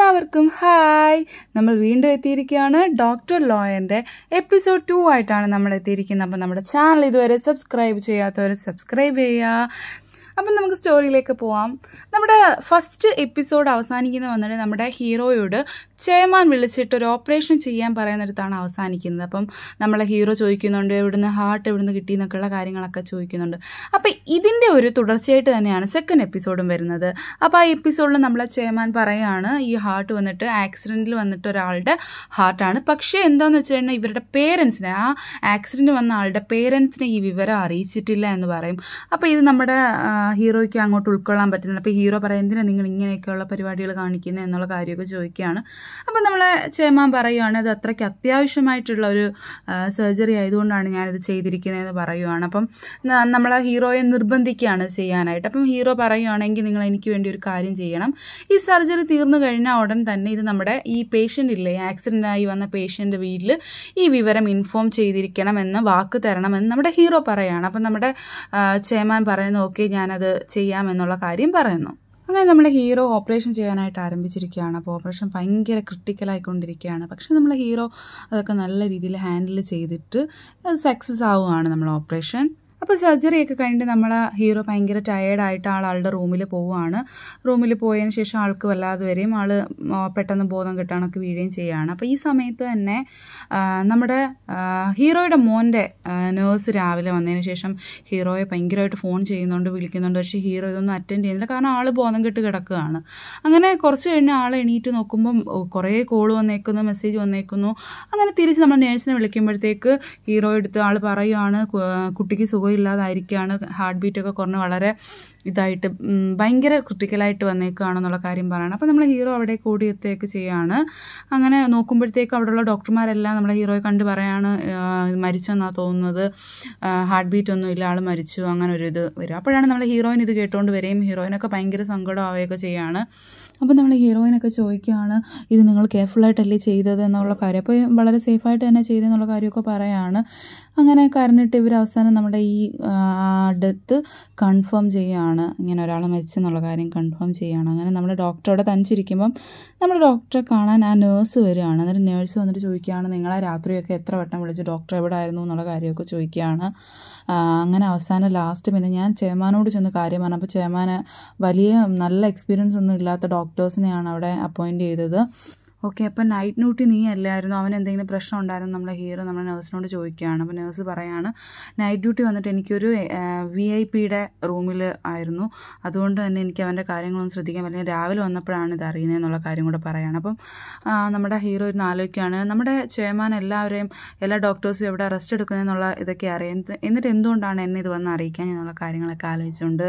എല്ലാവർക്കും ഹായ് നമ്മൾ വീണ്ടും എത്തിയിരിക്കുകയാണ് ഡോക്ടർ ലോയൻ്റെ എപ്പിസോഡ് ടു ആയിട്ടാണ് നമ്മൾ എത്തിയിരിക്കുന്നത് അപ്പം നമ്മുടെ ചാനൽ ഇതുവരെ സബ്സ്ക്രൈബ് ചെയ്യാത്തവർ സബ്സ്ക്രൈബ് ചെയ്യുക അപ്പം നമുക്ക് സ്റ്റോറിയിലേക്ക് പോവാം നമ്മുടെ ഫസ്റ്റ് എപ്പിസോഡ് അവസാനിക്കുന്ന വന്നിട്ട് നമ്മുടെ ഹീറോയോട് ചേമാൻ വിളിച്ചിട്ട് ഒരു ഓപ്പറേഷൻ ചെയ്യാൻ പറയുന്നിടത്താണ് അവസാനിക്കുന്നത് അപ്പം നമ്മളെ ഹീറോ ചോദിക്കുന്നുണ്ട് എവിടുന്ന് ഹാർട്ട് എവിടുന്ന് കിട്ടി എന്നൊക്കെയുള്ള കാര്യങ്ങളൊക്കെ ചോദിക്കുന്നുണ്ട് അപ്പം ഇതിൻ്റെ ഒരു തുടർച്ചയായിട്ട് തന്നെയാണ് സെക്കൻഡ് എപ്പിസോഡും വരുന്നത് അപ്പോൾ ആ എപ്പിസോഡിൽ നമ്മളെ ചേമാൻ പറയുകയാണ് ഈ ഹാർട്ട് വന്നിട്ട് ആക്സിഡൻറ്റിൽ വന്നിട്ട് ഒരാളുടെ ഹാർട്ടാണ് പക്ഷേ എന്താണെന്ന് വെച്ച് കഴിഞ്ഞാൽ ഇവരുടെ പേരൻസിനെ ആ ആക്സിഡൻറ്റ് വന്ന ആളുടെ പേരൻസിനെ ഈ വിവരം അറിയിച്ചിട്ടില്ല എന്ന് പറയും അപ്പോൾ ഇത് നമ്മുടെ ആ, ഹീറോയ്ക്ക് അങ്ങോട്ട് ഉൾക്കൊള്ളാൻ പറ്റുന്നില്ല അപ്പോൾ ഹീറോ പറയും എന്തിനാണ് നിങ്ങൾ ഇങ്ങനെയൊക്കെയുള്ള പരിപാടികൾ കാണിക്കുന്നത് എന്നുള്ള കാര്യമൊക്കെ ചോദിക്കുകയാണ് അപ്പം നമ്മളെ ചേമാൻ പറയുകയാണ് അത് അത്രയ്ക്ക് അത്യാവശ്യമായിട്ടുള്ള ഒരു സർജറി ആയതുകൊണ്ടാണ് ഞാനിത് ചെയ്തിരിക്കുന്നതെന്ന് പറയുവാണ് അപ്പം ന- നമ്മളെ ഹീറോയെ നിർബന്ധിക്കുകയാണ് ചെയ്യാനായിട്ട് അപ്പം ഹീറോ പറയുകയാണെങ്കിൽ നിങ്ങൾ എനിക്ക് വേണ്ടി ഒരു കാര്യം ചെയ്യണം ഈ സർജറി തീർന്നു കഴിഞ്ഞാൽ ഉടൻ തന്നെ ഇത് നമ്മുടെ ഈ പേഷ്യൻ്റ് ഇല്ലേ ആക്സിഡൻ്റ് ആയി വന്ന പേഷ്യൻ്റ് വീട്ടിൽ ഈ വിവരം ഇൻഫോം ചെയ്തിരിക്കണം എന്ന് വാക്ക് തരണമെന്ന് നമ്മുടെ ഹീറോ പറയുകയാണ് അപ്പം നമ്മുടെ ആ, ചേമാൻ പറയുന്നു ഓക്കെ ഞാനത് ചെയ്യാമെന്നുള്ള കാര്യം പറയുന്നു അങ്ങനെ നമ്മുടെ ഹീറോ ഓപ്പറേഷൻ ചെയ്യാനായിട്ട് ആരംഭിച്ചിരിക്കുകയാണ് അപ്പോൾ ഓപ്പറേഷൻ ഭയങ്കര ക്രിട്ടിക്കലായിക്കൊണ്ടിരിക്കുകയാണ് പക്ഷേ നമ്മളെ ഹീറോ അതൊക്കെ നല്ല രീതിയിൽ ഹാൻഡിൽ ചെയ്തിട്ട് അത് സക്സസ് ആവുകയാണ് നമ്മൾ ഓപ്പറേഷൻ അപ്പോൾ സർജറി ഒക്കെ കഴിഞ്ഞിട്ട് നമ്മളെ ഹീറോ ഭയങ്കര ടയേർഡായിട്ട് ആൾ ആളുടെ റൂമിൽ പോവുകയാണ് റൂമിൽ പോയതിന് ശേഷം ആൾക്ക് വല്ലാതെ വരെയും ആൾ പെട്ടെന്ന് ബോധം കിട്ടാനൊക്കെ വീഴുകയും ചെയ്യുകയാണ് അപ്പോൾ ഈ സമയത്ത് തന്നെ ആ, നമ്മുടെ ആ, ഹീറോയുടെ മോൻ്റെ നേഴ്സ് രാവിലെ വന്നതിന് ശേഷം ഹീറോയെ ഭയങ്കരമായിട്ട് ഫോൺ ചെയ്യുന്നുണ്ട് വിളിക്കുന്നുണ്ട് പക്ഷേ ഹീറോ ഇതൊന്നും അറ്റൻഡ് ചെയ്യുന്നില്ല കാരണം ആൾ ബോധം കെട്ട് കിടക്കുകയാണ് അങ്ങനെ കുറച്ച് കഴിഞ്ഞ് ആൾ എണീറ്റ് നോക്കുമ്പം ഓ, കുറേ കോൾ വന്നേക്കുന്നു മെസ്സേജ് വന്നേക്കുന്നു അങ്ങനെ തിരിച്ച് നമ്മൾ നേഴ്സിനെ വിളിക്കുമ്പോഴത്തേക്ക് ഹീറോ എടുത്ത് ആൾ പറയുകയാണ് കു- കുട്ടിക്ക് സുഖമില്ലാതായിരിക്കുകയാണ് ഹാർട്ട് ബീറ്റൊക്കെ കുറഞ്ഞ് വളരെ ഇതായിട്ട് ഉം, ഭയങ്കര ക്രിട്ടിക്കലായിട്ട് വന്നേക്കുകയാണെന്നുള്ള കാര്യം പറയണം അപ്പോൾ നമ്മൾ ഹീറോ അവിടെ കൂടി എത്തുകയൊക്കെ ചെയ്യുകയാണ് അങ്ങനെ നോക്കുമ്പോഴത്തേക്ക് അവിടെയുള്ള ഡോക്ടർമാരെല്ലാം നമ്മളെ ഹീറോയെ കണ്ട് പറയാണ് ആ, മരിച്ചെന്നാണ് തോന്നുന്നത് ഹാർട്ട് ബീറ്റ് ഒന്നും ഇല്ല ആൾ മരിച്ചു അങ്ങനെ ഒരു ഇത് വരും അപ്പോഴാണ് നമ്മൾ ഹീറോയിൻ ഇത് കേട്ടുകൊണ്ട് വരികയും ഹീറോയിനൊക്കെ ഭയങ്കര സങ്കടമാവുകയൊക്കെ ചെയ്യാണ് അപ്പോൾ നമ്മൾ ഹീറോയിനൊക്കെ ചോദിക്കുകയാണ് ഇത് നിങ്ങൾ കെയർഫുള്ളായിട്ടല്ലേ ചെയ്തത് എന്നുള്ള കാര്യം അപ്പോൾ വളരെ സേഫായിട്ട് തന്നെ ചെയ്തെന്നുള്ള കാര്യമൊക്കെ പറയാണ് അങ്ങനെ കരഞ്ഞിട്ട് ഇവർ അവസാനം നമ്മുടെ ഈ ഡെത്ത് കൺഫേം ചെയ്യുകയാണ് ഇങ്ങനെ ഒരാൾ മരിച്ചെന്നുള്ള കാര്യം കൺഫേം ചെയ്യുകയാണ് അങ്ങനെ നമ്മുടെ ഡോക്ടറോടെ തനിച്ചിരിക്കുമ്പം നമ്മുടെ ഡോക്ടറെ കാണാൻ ആ നേഴ്സ് വരികയാണ് എന്നിട്ട് നേഴ്സ് വന്നിട്ട് ചോദിക്കുകയാണ് നിങ്ങളെ രാത്രിയൊക്കെ എത്ര വട്ടം വിളിച്ച് ഡോക്ടർ എവിടെ ആയിരുന്നു എന്നുള്ള കാര്യമൊക്കെ ചോദിക്കുകയാണ് ആ, അങ്ങനെ അവസാനം ലാസ്റ്റ് പിന്നെ ഞാൻ ചേമാനോട് ചെന്ന് കാര്യം പറഞ്ഞു അപ്പോൾ ചേമാന് വലിയ നല്ല എക്സ്പീരിയൻസ് ഒന്നും ഇല്ലാത്ത ഡോക്ടേഴ്സിനെയാണ് അവിടെ അപ്പോയിൻറ്റ് ചെയ്തത് ഓക്കെ അപ്പം നൈറ്റ് ഡ്യൂട്ടി നീ അല്ലായിരുന്നു അവൻ എന്തെങ്കിലും പ്രശ്നം ഉണ്ടായിരുന്നു നമ്മുടെ ഹീറോ നമ്മുടെ നേഴ്സിനോട് ചോദിക്കുകയാണ് അപ്പോൾ നേഴ്സ് പറയാണ് നൈറ്റ് ഡ്യൂട്ടി വന്നിട്ട് എനിക്കൊരു വി ഐ പിയുടെ റൂമിൽ ആയിരുന്നു അതുകൊണ്ട് തന്നെ എനിക്ക് അവൻ്റെ കാര്യങ്ങളൊന്നും ശ്രദ്ധിക്കാൻ പറ്റില്ല രാവിലെ വന്നപ്പോഴാണ് ഇത് അറിയുന്നത് എന്നുള്ള കാര്യം കൂടെ പറയുകയാണ് അപ്പം ആ, നമ്മുടെ ഹീറോ ഇരുന്ന് ആലോചിക്കുകയാണ് നമ്മുടെ ചെയർമാൻ എല്ലാവരെയും എല്ലാ ഡോക്ടേഴ്സും എവിടെ റെസ്റ്റ് എടുക്കുന്നതെന്നുള്ള ഇതൊക്കെ അറിയാം എന്ത്- എന്നിട്ട് എന്തുകൊണ്ടാണ് എന്നെ ഇത് വന്ന് അറിയിക്കാൻ എന്നുള്ള കാര്യങ്ങളൊക്കെ ആലോചിച്ചുകൊണ്ട്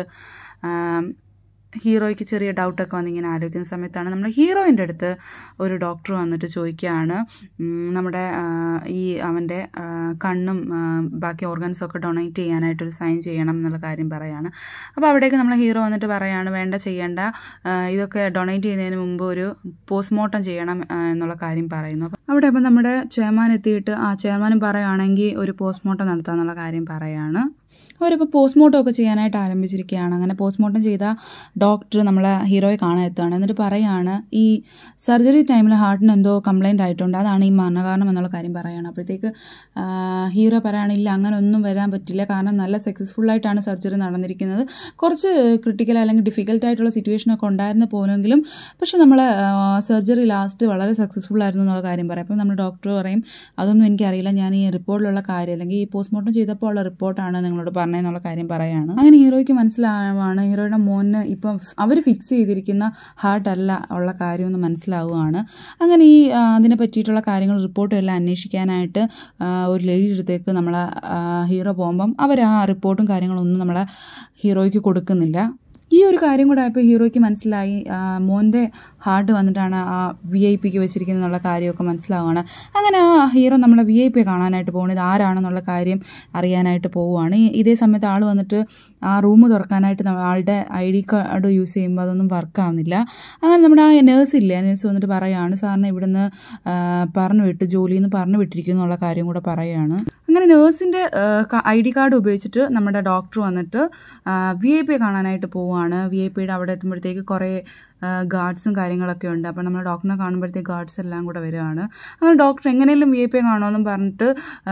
ആം, ഹീറോയ്ക്ക് ചെറിയ ഡൗട്ടൊക്കെ വന്ന് ഇങ്ങനെ ആലോചിക്കുന്ന സമയത്താണ് നമ്മുടെ ഹീറോയിൻ്റെ അടുത്ത് ഒരു ഡോക്ടർ വന്നിട്ട് ചോദിക്കുകയാണ് ഉം, നമ്മുടെ ആ, ഈ അവൻ്റെ ആ, കണ്ണും ആ, ബാക്കി ഓർഗൻസും ഒക്കെ ഡൊണേറ്റ് ചെയ്യാനായിട്ടൊരു സൈൻ ചെയ്യണം എന്നുള്ള കാര്യം പറയാണ് അപ്പോൾ അവിടേക്ക് നമ്മൾ ഹീറോ വന്നിട്ട് പറയാണ് വേണ്ട ചെയ്യേണ്ട ആ, ഇതൊക്കെ ഡൊണേറ്റ് ചെയ്യുന്നതിന് മുമ്പ് ഒരു പോസ്റ്റ്മോർട്ടം ചെയ്യണം ആ, എന്നുള്ള കാര്യം പറയുന്നു അപ്പം അവിടെ അപ്പം നമ്മുടെ ചെയർമാൻ എത്തിയിട്ട് ആ ചെയർമാനും പറയുകയാണെങ്കിൽ ഒരു പോസ്റ്റ്മോർട്ടം നടത്താമെന്നുള്ള കാര്യം പറയാണ് അവരിപ്പോൾ പോസ്റ്റ്മോർട്ടം ഒക്കെ ചെയ്യാനായിട്ട് ആരംഭിച്ചിരിക്കുകയാണ് അങ്ങനെ പോസ്റ്റ്മോർട്ടം ചെയ്ത ഡോക്ടർ നമ്മളെ ഹീറോയെ കാണാൻ എത്തുകയാണ് എന്നിട്ട് പറയുകയാണ് ഈ സർജറി ടൈമിൽ ഹാർട്ടിന് എന്തോ കംപ്ലൈൻ്റ് ആയിട്ടുണ്ട് അതാണ് ഈ മരണകാരണം എന്നുള്ള കാര്യം പറയുകയാണ് അപ്പോഴത്തേക്ക് ആ, ഹീറോ പറയുകയാണ് ഇല്ല അങ്ങനെ ഒന്നും വരാൻ പറ്റില്ല കാരണം നല്ല സക്സസ്ഫുൾ ആയിട്ടാണ് സർജറി നടന്നിരിക്കുന്നത് കുറച്ച് ക്രിട്ടിക്കൽ അല്ലെങ്കിൽ ഡിഫിക്കൽട്ട് ആയിട്ടുള്ള സിറ്റുവേഷൻ ഒക്കെ ഉണ്ടായിരുന്നു പോലെങ്കിലും പക്ഷെ നമ്മൾ സർജറി ലാസ്റ്റ് വളരെ സക്സസ്ഫുൾ ആയിരുന്നു എന്നുള്ള കാര്യം പറയും അപ്പം നമ്മൾ ഡോക്ടർ പറയും അതൊന്നും എനിക്കറിയില്ല ഞാൻ ഈ റിപ്പോർട്ടിലുള്ള കാര്യം അല്ലെങ്കിൽ ഈ പോസ്റ്റ്മോർട്ടം ചെയ്തപ്പോൾ ഉള്ള റിപ്പോർട്ടാണ് നിങ്ങളോട് പറഞ്ഞതെന്നുള്ള കാര്യം പറയാണ് അങ്ങനെ ഹീറോയ്ക്ക് മനസ്സിലാവാണ് ഹീറോയുടെ മോന് ഇപ്പം അവർ ഫിക്സ് ചെയ്തിരിക്കുന്ന ഹാർട്ട് അല്ല ഉള്ള കാര്യമെന്ന് മനസ്സിലാവുകയാണ് അങ്ങനെ ഈ ആ, അതിനെ പറ്റിയിട്ടുള്ള കാര്യങ്ങൾ റിപ്പോർട്ടും എല്ലാം അന്വേഷിക്കാനായിട്ട് ആ, ഒരു ലേഡി അടുത്തേക്ക് നമ്മളെ ഹീറോ പോകുമ്പം അവർ ആ റിപ്പോർട്ടും കാര്യങ്ങളൊന്നും നമ്മളെ ഹീറോയ്ക്ക് കൊടുക്കുന്നില്ല ഈ ഒരു കാര്യം കൂടെ ആയപ്പോൾ ഹീറോയ്ക്ക് മനസ്സിലായി ആ, മോൻ്റെ ഹാർട്ട് വന്നിട്ടാണ് ആ വി ഐ പിക്ക് വെച്ചിരിക്കുന്നത് എന്നുള്ള കാര്യമൊക്കെ മനസ്സിലാവുകയാണ് അങ്ങനെ ആ ഹീറോ നമ്മളെ വി ഐ പി കാണാനായിട്ട് പോകുന്നത് ഇത് ആരാണെന്നുള്ള കാര്യം അറിയാനായിട്ട് പോവുകയാണ് ഈ- ഇതേ സമയത്ത് ആൾ വന്നിട്ട് ആ റൂം തുറക്കാനായിട്ട് നമ്മ- ആളുടെ ഐ ഡി കാർഡ് യൂസ് ചെയ്യുമ്പോൾ അതൊന്നും വർക്ക് ആവുന്നില്ല അങ്ങനെ നമ്മുടെ ആ നേഴ്സ് ഇല്ലേ ആ നേഴ്സ് വന്നിട്ട് പറയുകയാണ് സാറിനെ ഇവിടുന്ന് ആ, പറഞ്ഞു വിട്ട് ജോലിയിൽ നിന്ന് പറഞ്ഞു വിട്ടിരിക്കുന്നു എന്നുള്ള കാര്യം കൂടെ പറയുകയാണ് അങ്ങനെ നേഴ്സിൻ്റെ ഐ ഡി കാർഡ് ഉപയോഗിച്ചിട്ട് നമ്മുടെ ഡോക്ടർ വന്നിട്ട് വി ഐ പി കാണാനായിട്ട് പോവുകയാണ് വി ഐ പിയുടെ അവിടെ എത്തുമ്പോഴത്തേക്ക് കുറേ ഗാർഡ്സും കാര്യങ്ങളൊക്കെ ഉണ്ട് അപ്പോൾ നമ്മൾ ഡോക്ടറിനെ കാണുമ്പോഴത്തേക്ക് ഗാർഡ്സ് എല്ലാം കൂടെ വരികയാണ് അങ്ങനെ ഡോക്ടർ എങ്ങനെയും വി ഐ പി കാണുമെന്നും പറഞ്ഞിട്ട് ആ,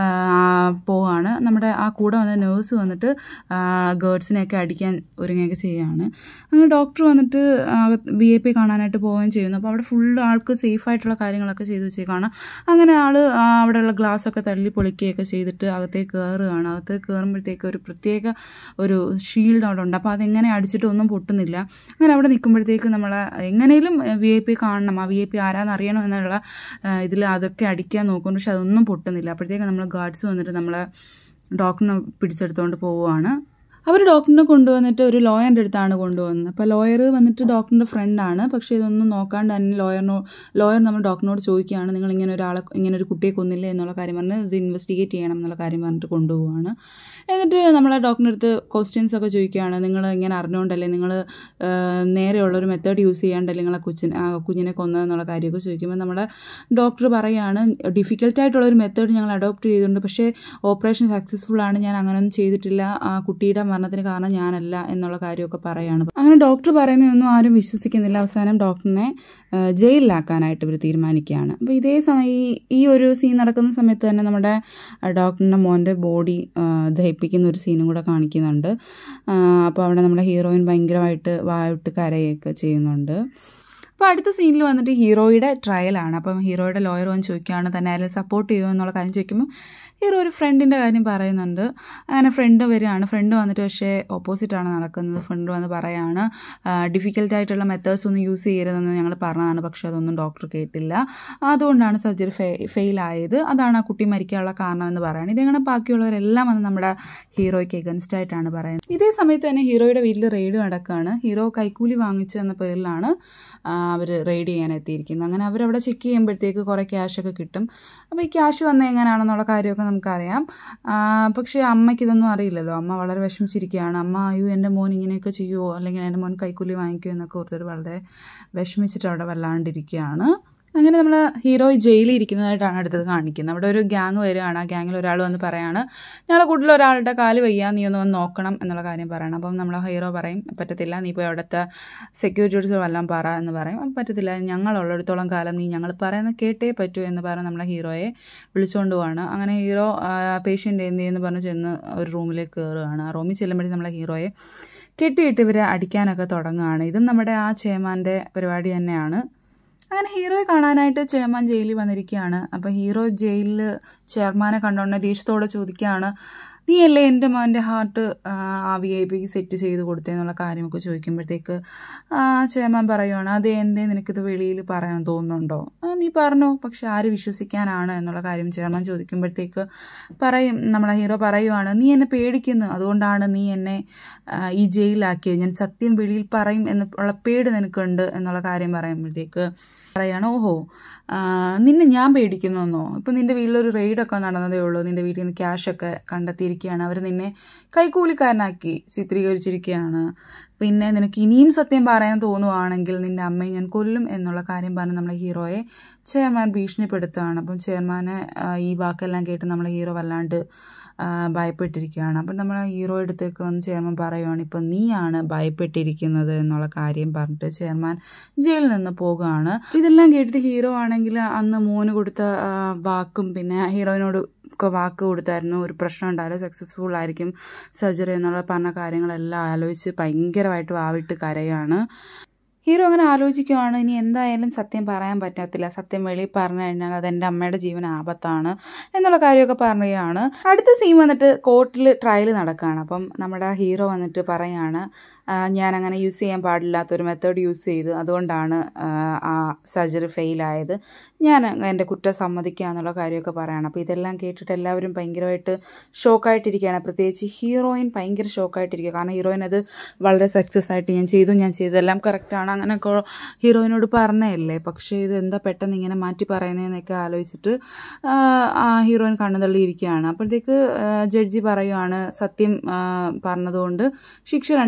പോവാണ് നമ്മുടെ ആ കൂടെ വന്ന നേഴ്സ് വന്നിട്ട് ഗേർഡ്സിനെയൊക്കെ അടിക്കാൻ ഒരുങ്ങുകയൊക്കെ ചെയ്യുകയാണ് അങ്ങനെ ഡോക്ടർ വന്നിട്ട് വി ഐ പി കാണാനായിട്ട് പോവുകയും ചെയ്യുന്നു അപ്പോൾ അവിടെ ഫുള്ള് ആൾക്ക് സേഫ് ആയിട്ടുള്ള കാര്യങ്ങളൊക്കെ ചെയ്തു വെച്ചേക്കാണ് അങ്ങനെ ആൾ അവിടെയുള്ള ഗ്ലാസ് ഒക്കെ തള്ളി പൊളിക്കുകയൊക്കെ ചെയ്തിട്ട് അകത്തേക്ക് കയറുകയാണ് അകത്തേക്ക് കയറുമ്പോഴത്തേക്ക് ഒരു പ്രത്യേക ഒരു ഷീൽഡ് അവിടെ ഉണ്ട് അപ്പോൾ അതെങ്ങനെ അടിച്ചിട്ടൊന്നും പൊട്ടുന്നില്ല അങ്ങനെ അവിടെ നിൽക്കുമ്പോഴത്തേക്ക് നമ്മൾ എങ്ങനെയും വി ഐ പി കാണണം ആ വി ഐ പി ആരാന്ന് അറിയണം എന്നുള്ള ഇതിൽ അതൊക്കെ അടിക്കാൻ നോക്കുന്നു പക്ഷെ അതൊന്നും പൊട്ടുന്നില്ല അപ്പോഴത്തേക്ക് നമ്മൾ ഗാർഡ്സ് വന്നിട്ട് നമ്മളെ ഡോക്ടറിനെ പിടിച്ചെടുത്തുകൊണ്ട് പോവുകയാണ് അവർ ഡോക്ടറിനെ കൊണ്ടുവന്നിട്ട് ഒരു ലോയറിൻ്റെ അടുത്താണ് കൊണ്ടുവന്നത് അപ്പോൾ ലോയർ വന്നിട്ട് ഡോക്ടറിൻ്റെ ഫ്രണ്ടാണ് പക്ഷേ ഇതൊന്നും നോക്കാണ്ട് തന്നെ ലോയറിനോ ലോയർ നമ്മൾ ഡോക്ടറിനോട് ചോദിക്കുകയാണ് നിങ്ങൾ ഇങ്ങനെ ഒരാളെ ഇങ്ങനെ ഒരു കുട്ടിയെ കൊന്നില്ലേ എന്നുള്ള കാര്യം പറഞ്ഞ് ഇത് ഇൻവെസ്റ്റിഗേറ്റ് ചെയ്യണം എന്നുള്ള കാര്യം പറഞ്ഞിട്ട് കൊണ്ടുപോവുകയാണ് എന്നിട്ട് നമ്മളെ ഡോക്ടറിൻ്റെ അടുത്ത് ക്വസ്റ്റ്യൻസ് ഒക്കെ ചോദിക്കുകയാണ് നിങ്ങൾ ഇങ്ങനെ അറിഞ്ഞുകൊണ്ടല്ലേ നിങ്ങൾ നേരെയുള്ള ഒരു മെത്തേഡ് യൂസ് ചെയ്യാണ്ടല്ലേ നിങ്ങളെ കൊച്ചിനെ ആ കുഞ്ഞിനെ കൊന്നതെന്നുള്ള കാര്യമൊക്കെ ചോദിക്കുമ്പോൾ നമ്മളെ ഡോക്ടർ പറയുകയാണ് ഡിഫിക്കൽട്ടായിട്ടുള്ള ഒരു മെത്തേഡ് ഞങ്ങൾ അഡോപ്റ്റ് ചെയ്തിട്ടുണ്ട് പക്ഷേ ഓപ്പറേഷൻ സക്സസ്ഫുൾ ആണ് ഞാൻ അങ്ങനെയൊന്നും ചെയ്തിട്ടില്ല ആ കുട്ടിയുടെ മരണത്തിന് കാരണം ഞാനല്ല എന്നുള്ള കാര്യമൊക്കെ പറയുകയാണ് അങ്ങനെ ഡോക്ടർ പറയുന്നതൊന്നും ആരും വിശ്വസിക്കുന്നില്ല അവസാനം ഡോക്ടറിനെ ആ, ജയിലിലാക്കാനായിട്ട് ഇവർ തീരുമാനിക്കുകയാണ് അപ്പോൾ ഇതേ സമയം ഈ ഈ ഒരു സീൻ നടക്കുന്ന സമയത്ത് തന്നെ നമ്മുടെ ആ, ഡോക്ടറിൻ്റെ മോൻ്റെ ബോഡി ദഹിപ്പിക്കുന്ന ഒരു സീനും കൂടെ കാണിക്കുന്നുണ്ട് ആ, അപ്പോൾ അവിടെ നമ്മുടെ ഹീറോയിൻ ഭയങ്കരമായിട്ട് വായിട്ട് കരയൊക്കെ ചെയ്യുന്നുണ്ട് അപ്പോൾ അടുത്ത സീനിൽ വന്നിട്ട് ഹീറോയുടെ ട്രയലാണ് അപ്പം ഹീറോയുടെ ലോയർ വന്ന് ചോദിക്കുകയാണ് തന്നെ അതിൽ സപ്പോർട്ട് ചെയ്യുമോ എന്നുള്ള കാര്യം ചോദിക്കുമ്പോൾ ഹീറോ ഒരു ഫ്രണ്ടിൻ്റെ കാര്യം പറയുന്നുണ്ട് അങ്ങനെ ഫ്രണ്ട് വരികയാണ് ഫ്രണ്ട് വന്നിട്ട് പക്ഷേ ഓപ്പോസിറ്റാണ് നടക്കുന്നത് ഫ്രണ്ട് വന്ന് പറയാണ് ഡിഫിക്കൽട്ട് ആയിട്ടുള്ള മെത്തേഡ്സ് ഒന്നും യൂസ് ചെയ്യരുതെന്ന് ഞങ്ങൾ പറഞ്ഞതാണ് പക്ഷേ അതൊന്നും ഡോക്ടർ കേട്ടില്ല അതുകൊണ്ടാണ് സർജറി ഫെ ഫെയിൽ ആയത് അതാണ് ആ കുട്ടി മരിക്കാനുള്ള കാരണം എന്ന് പറയുന്നത് ഇതങ്ങനെ ബാക്കിയുള്ളവരെല്ലാം വന്ന് നമ്മുടെ ഹീറോയ്ക്ക് എഗൻസ്റ്റ് ആയിട്ടാണ് പറയുന്നത് ഇതേ സമയത്ത് തന്നെ ഹീറോയുടെ വീട്ടിൽ റെയ്ഡ് നടക്കുകയാണ് ഹീറോ കൈക്കൂലി വാങ്ങിച്ചു എന്ന പേരിലാണ് അവർ റെയ്ഡ് ചെയ്യാൻ എത്തിയിരിക്കുന്നത് അങ്ങനെ അവരവിടെ ചെക്ക് ചെയ്യുമ്പോഴത്തേക്ക് കുറേ ക്യാഷൊക്കെ കിട്ടും അപ്പോൾ ഈ ക്യാഷ് വന്നത് എങ്ങനെയാണെന്നുള്ള കാര്യമൊക്കെ നമുക്കറിയാം ആ, പക്ഷേ അമ്മയ്ക്ക് ഇതൊന്നും അറിയില്ലല്ലോ അമ്മ വളരെ വിഷമിച്ചിരിക്കുകയാണ് അമ്മ അയ്യോ എൻ്റെ മോൻ ഇങ്ങനെയൊക്കെ ചെയ്യുമോ അല്ലെങ്കിൽ എൻ്റെ മോൻ കൈക്കൂലി വാങ്ങിക്കുമോ എന്നൊക്കെ ഓർത്തിട്ട് വളരെ വിഷമിച്ചിട്ട് അവിടെ വല്ലാണ്ടിരിക്കുകയാണ് അങ്ങനെ നമ്മൾ ഹീറോ ജയിലിൽ ഇരിക്കുന്നതായിട്ടാണ് അടുത്തത് കാണിക്കുന്നത് അവിടെ ഒരു ഗ്യാങ് വരികയാണ് ആ ഗ്യാങ്ങിൽ ഒരാൾ വന്ന് പറയാണ് ഞങ്ങളെ കൂട്ടിൽ ഒരാളുടെ കാല് വയ്യ നീ ഒന്ന് വന്ന് നോക്കണം എന്നുള്ള കാര്യം പറയണം അപ്പം നമ്മൾ ഹീറോ പറയും പറ്റത്തില്ല നീ പോയി അവിടുത്തെ സെക്യൂരിറ്റീസ് വല്ലതും പറ എന്ന് പറയും അപ്പം പറ്റത്തില്ല ഞങ്ങളുള്ളിടത്തോളം കാലം നീ ഞങ്ങൾ പറയുന്നത് കേട്ടേ പറ്റൂ എന്ന് പറഞ്ഞ് നമ്മളെ ഹീറോയെ വിളിച്ചുകൊണ്ട് പോവാണ് അങ്ങനെ ഹീറോ പേഷ്യൻ്റ് എന്ത് ചെയ്യുന്നു പറഞ്ഞ് ചെന്ന് ഒരു റൂമിലേക്ക് കയറുകയാണ് ആ റൂമിൽ ചെല്ലുമ്പോഴേ നമ്മളെ ഹീറോയെ കെട്ടിയിട്ട് ഇവരെ അടിക്കാനൊക്കെ തുടങ്ങുകയാണ് ഇതും നമ്മുടെ ആ ചേമാൻ്റെ പരിപാടി തന്നെയാണ് അങ്ങനെ ഹീറോയെ കാണാനായിട്ട് ചെയർമാൻ ജയിലിൽ വന്നിരിക്കുകയാണ് അപ്പോൾ ഹീറോ ജയിലിൽ ചെയർമാനെ കണ്ടോണ്ട് ദേഷ്യത്തോടെ ചോദിക്കുകയാണ് നീയല്ലേ എൻ്റെ മോൻ്റെ ഹാർട്ട് ആ വി ഐ പിക്ക് സെറ്റ് ചെയ്ത് കൊടുത്തതെന്നുള്ള കാര്യമൊക്കെ ചോദിക്കുമ്പോഴത്തേക്ക് ആ ചെയർമാൻ പറയുവാണ് അതെ എന്തേ നിനക്കിത് വെളിയിൽ പറയാൻ തോന്നുന്നുണ്ടോ ആ നീ പറഞ്ഞോ പക്ഷെ ആര് വിശ്വസിക്കാനാണ് എന്നുള്ള കാര്യം ചെയർമാൻ ചോദിക്കുമ്പോഴത്തേക്ക് പറയും നമ്മളെ ഹീറോ പറയുവാണ് നീ എന്നെ പേടിക്കുന്നു അതുകൊണ്ടാണ് നീ എന്നെ ആ, ഈ ജയിലിലാക്കിയത് ഞാൻ സത്യം വെളിയിൽ പറയും എന്ന് ഉള്ള പേടി നിനക്കുണ്ട് എന്നുള്ള കാര്യം പറയുമ്പോഴത്തേക്ക് പറയാണ് ഓഹോ ആ, നിന്നെ ഞാൻ പേടിക്കുന്നോ ഇപ്പം നിൻ്റെ വീട്ടിലൊരു റെയ്ഡൊക്കെ നടന്നതേ ഉള്ളൂ നിൻ്റെ വീട്ടിൽ നിന്ന് ക്യാഷൊക്കെ കണ്ടെത്തിയിരിക്കുകയാണ് അവർ നിന്നെ കൈക്കൂലിക്കാരനാക്കി ചിത്രീകരിച്ചിരിക്കുകയാണ് പിന്നെ നിനക്ക് ഇനിയും സത്യം പറയാൻ തോന്നുവാണെങ്കിൽ നിൻ്റെ അമ്മയെ ഞാൻ കൊല്ലും എന്നുള്ള കാര്യം പറഞ്ഞ് നമ്മളെ ഹീറോയെ ചെയർമാൻ ഭീഷണിപ്പെടുത്തുകയാണ് അപ്പം ചെയർമാനെ ആ, ഈ വാക്കെല്ലാം കേട്ട് നമ്മളെ ഹീറോ വല്ലാണ്ട് ആ, ഭയപ്പെട്ടിരിക്കുകയാണ് അപ്പം നമ്മൾ ഹീറോ അടുത്തേക്ക് വന്ന് ചെയർമാൻ പറയുവാണ് ഇപ്പം നീയാണ് ഭയപ്പെട്ടിരിക്കുന്നത് എന്നുള്ള കാര്യം പറഞ്ഞിട്ട് ചെയർമാൻ ജയിലിൽ നിന്ന് പോകുകയാണ് ഇതെല്ലാം കേട്ടിട്ട് ഹീറോ ആണെങ്കിൽ അന്ന് മോന് കൊടുത്ത ആ, വാക്കും പിന്നെ ഹീറോയിനോട് ഒക്കെ വാക്ക് കൊടുത്തായിരുന്നു ഒരു പ്രശ്നം ഉണ്ടായാലും സക്സസ്ഫുൾ ആയിരിക്കും സർജറി എന്നുള്ള പറഞ്ഞ കാര്യങ്ങളെല്ലാം ആലോചിച്ച് ഭയങ്കരമായിട്ട് വാവിട്ട് കരയാണ് ഹീറോ അങ്ങനെ ആലോചിക്കുവാണ് ഇനി എന്തായാലും സത്യം പറയാൻ പറ്റത്തില്ല സത്യം വെളിയിൽ പറഞ്ഞു കഴിഞ്ഞാൽ അത് എൻ്റെ അമ്മയുടെ ജീവൻ ആപത്താണ് എന്നുള്ള കാര്യമൊക്കെ പറയുകയാണ് അടുത്ത സീൻ വന്നിട്ട് കോർട്ടിൽ ട്രയൽ നടക്കുകയാണ് അപ്പം നമ്മുടെ ഹീറോ വന്നിട്ട് പറയാണ് "ആ, ഞാൻ അങ്ങനെ യൂസ് ചെയ്യാൻ പാടില്ലാത്തൊരു മെത്തേഡ് യൂസ് ചെയ്തു അതുകൊണ്ടാണ് ആ, ആ സർജറി ഫെയിലായത് ഞാൻ എൻ്റെ കുറ്റം സമ്മതിക്കുക എന്നുള്ള കാര്യമൊക്കെ പറയണം അപ്പോൾ ഇതെല്ലാം കേട്ടിട്ട് എല്ലാവരും ഭയങ്കരമായിട്ട് ഷോക്കായിട്ടിരിക്കുകയാണ് പ്രത്യേകിച്ച് ഹീറോയിൻ ഭയങ്കര ഷോക്കായിട്ടിരിക്കുക കാരണം ഹീറോയിൻ അത് വളരെ സക്സസ് ആയിട്ട് ഞാൻ ചെയ്തു ഞാൻ ചെയ്തെല്ലാം കറക്റ്റാണ് അങ്ങനെയൊക്കെ ഹീറോയിനോട് പറഞ്ഞതല്ലേ പക്ഷേ ഇത് എന്താ പെട്ടെന്ന് ഇങ്ങനെ മാറ്റി പറയുന്നതെന്നൊക്കെ ആലോചിച്ചിട്ട് ആ, ആ ഹീറോയിൻ കണ്ണു തള്ളിയിരിക്കുകയാണ് അപ്പോഴത്തേക്ക് ജഡ്ജി പറയുവാണ് സത്യം ആ, പറഞ്ഞതുകൊണ്ട് ശിക്ഷ രണ്ട് വർഷത്തേക്ക്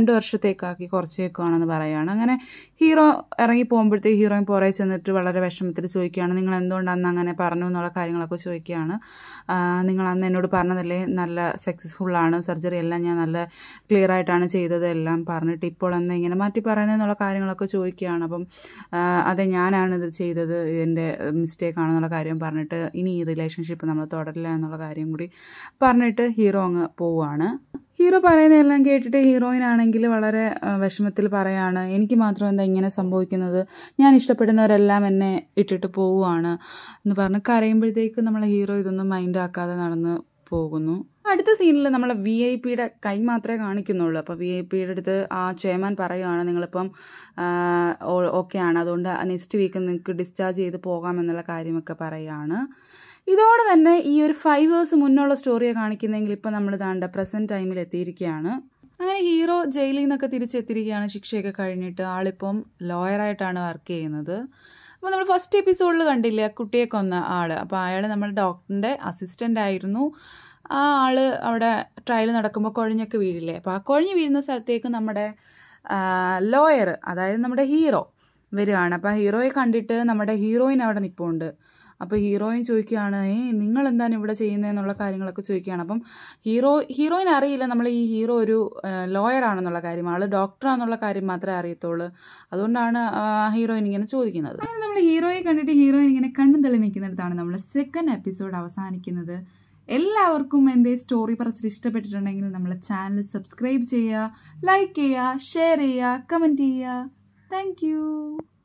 മിസ്റ്റേക്കാക്കി കുറച്ചേക്കുവാണെന്ന് പറയുകയാണ് അങ്ങനെ ഹീറോ ഇറങ്ങി പോകുമ്പോഴത്തേക്ക് ഹീറോയിൻ പുറകെ ചെന്നിട്ട് വളരെ വിഷമത്തിൽ ചോദിക്കുകയാണ് നിങ്ങൾ എന്തുകൊണ്ട് അന്ന് അങ്ങനെ പറഞ്ഞു എന്നുള്ള കാര്യങ്ങളൊക്കെ ചോദിക്കുകയാണ് ആ, നിങ്ങൾ അന്ന് എന്നോട് പറഞ്ഞതല്ലേ നല്ല സക്സസ്ഫുള്ളാണ് സർജറി എല്ലാം ഞാൻ നല്ല ക്ലിയർ ആയിട്ടാണ് ചെയ്തത് എല്ലാം പറഞ്ഞിട്ട് ഇപ്പോൾ എന്താ ഇങ്ങനെ മാറ്റി പറയുന്നതെന്നുള്ള കാര്യങ്ങളൊക്കെ ചോദിക്കുകയാണ് അപ്പം ആ, അതെ ഞാനാണ് ഇത് ചെയ്തത് ഇതിൻ്റെ മിസ്റ്റേക്ക് ആണെന്നുള്ള കാര്യം പറഞ്ഞിട്ട് ഇനി ഈ റിലേഷൻഷിപ്പ് നമ്മൾ തുടരില്ല എന്നുള്ള കാര്യം കൂടി പറഞ്ഞിട്ട് ഹീറോ അങ്ങ് പോവുകയാണ് ഹീറോ പറയുന്നതെല്ലാം കേട്ടിട്ട് ഹീറോയിൻ ആണെങ്കിൽ വളരെ ആ, വിഷമത്തിൽ പറയാണ് എനിക്ക് മാത്രം എന്താ ഇങ്ങനെ സംഭവിക്കുന്നത് ഞാൻ ഇഷ്ടപ്പെടുന്നവരെല്ലാം എന്നെ ഇട്ടിട്ട് പോവുകയാണ് എന്ന് പറഞ്ഞ് കരയുമ്പോഴത്തേക്കും നമ്മളെ ഹീറോ ഇതൊന്നും മൈൻഡ് ആക്കാതെ നടന്ന് പോകുന്നു അടുത്ത സീനിൽ നമ്മളെ വി ഐ പിയുടെ കൈ മാത്രമേ കാണിക്കുന്നുള്ളൂ അപ്പോൾ വി ഐ പിയുടെ അടുത്ത് ആ ചെയർമാൻ പറയുകയാണ് നിങ്ങളിപ്പം ഓക്കെ ആണ് അതുകൊണ്ട് നെക്സ്റ്റ് വീക്ക് നിങ്ങൾക്ക് ഡിസ്ചാർജ് ചെയ്ത് പോകാമെന്നുള്ള കാര്യമൊക്കെ പറയുകയാണ് ഇതോടെ തന്നെ ഈ ഒരു ഫൈവ് ഇയേഴ്സ് മുന്നുള്ള സ്റ്റോറിയെ കാണിക്കുന്നെങ്കിൽ ഇപ്പം നമ്മൾ താണ്ട പ്രസൻറ്റ് ടൈമിൽ എത്തിയിരിക്കുകയാണ് അങ്ങനെ ഹീറോ ജയിലിൽ നിന്നൊക്കെ തിരിച്ചെത്തിയിരിക്കുകയാണ് ശിക്ഷയൊക്കെ കഴിഞ്ഞിട്ട് ആളിപ്പം ലോയറായിട്ടാണ് വർക്ക് ചെയ്യുന്നത് അപ്പോൾ നമ്മൾ ഫസ്റ്റ് എപ്പിസോഡിൽ കണ്ടില്ലേ ആ കുട്ടിയെ കൊന്ന ആൾ അപ്പോൾ അയാൾ നമ്മുടെ ഡോക്ടറിൻ്റെ അസിസ്റ്റൻ്റ് ആയിരുന്നു ആ ആൾ അവിടെ ട്രയൽ നടക്കുമ്പോൾ കുഴഞ്ഞൊക്കെ വീഴില്ലേ അപ്പോൾ ആ കുഴഞ്ഞ് വീഴുന്ന സ്ഥലത്തേക്ക് നമ്മുടെ ലോയർ അതായത് നമ്മുടെ ഹീറോ വരികയാണ് അപ്പോൾ ഹീറോയെ കണ്ടിട്ട് നമ്മുടെ ഹീറോയിൻ അവിടെ നിൽപ്പുണ്ട് അപ്പോൾ ഹീറോയിൻ ചോദിക്കുകയാണ് ഏ നിങ്ങൾ എന്താണ് ഇവിടെ ചെയ്യുന്നതെന്നുള്ള കാര്യങ്ങളൊക്കെ ചോദിക്കുകയാണ് അപ്പം ഹീറോ ഹീറോയിൻ അറിയില്ല നമ്മൾ ഈ ഹീറോ ഒരു ലോയർ ആണെന്നുള്ള കാര്യം ആൾ ഡോക്ടറാണെന്നുള്ള കാര്യം മാത്രമേ അറിയത്തുള്ളൂ അതുകൊണ്ടാണ് ആ ഹീറോയിൻ ഇങ്ങനെ ചോദിക്കുന്നത് അങ്ങനെ നമ്മൾ ഹീറോയെ കണ്ടിട്ട് ഹീറോയിൻ ഇങ്ങനെ കണ്ണും തള്ളി നിൽക്കുന്നിടത്താണ് നമ്മൾ സെക്കൻഡ് എപ്പിസോഡ് അവസാനിക്കുന്നത് എല്ലാവർക്കും എൻ്റെ സ്റ്റോറി പറച്ചിൽ ഇഷ്ടപ്പെട്ടിട്ടുണ്ടെങ്കിൽ നമ്മളെ ചാനൽ സബ്സ്ക്രൈബ് ചെയ്യുക ലൈക്ക് ചെയ്യുക ഷെയർ ചെയ്യുക കമൻറ്റ് ചെയ്യുക താങ്ക്